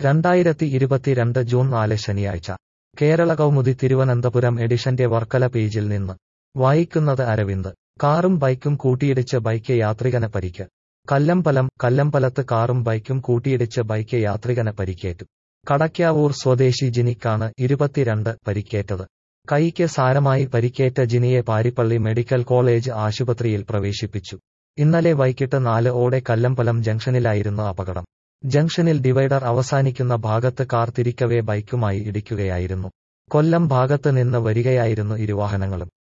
രണ്ടായിരത്തി ഇരുപത്തിരണ്ട് ജൂൺ നാല് ശനിയാഴ്ച കേരള കൗമുദി തിരുവനന്തപുരം എഡിഷന്റെ വർക്കല പേജിൽ നിന്ന് വായിക്കുന്നത് അരവിന്ദ് കാറും ബൈക്കും കൂട്ടിയിടിച്ച് ബൈക്ക് യാത്രികന് പരിക്ക് കല്ലമ്പലം കല്ലമ്പലത്ത് കാറും ബൈക്കും കൂട്ടിയിടിച്ച് ബൈക്ക് യാത്രികന് പരിക്കേറ്റു കടയ്ക്കാവൂർ സ്വദേശി ജിനിക്കാണ് ഇരുപത്തിരണ്ട് പരിക്കേറ്റത് കൈക്ക് സാരമായി പരിക്കേറ്റ ജിനിയെ പാരിപ്പള്ളി മെഡിക്കൽ കോളേജ് ആശുപത്രിയിൽ പ്രവേശിപ്പിച്ചു ഇന്നലെ വൈകിട്ട് നാല് ഓടെ കല്ലമ്പലം ജംഗ്ഷനിലായിരുന്നു അപകടം ജംഗ്ഷനിൽ ഡിവൈഡർ അവസാനിക്കുന്ന ഭാഗത്ത് കാർ തിരിക്കവേ ബൈക്കുമായി ഇടിക്കുകയായിരുന്നു കൊല്ലം ഭാഗത്ത് നിന്ന് വരികയായിരുന്നു ഇരുവാഹനങ്ങളും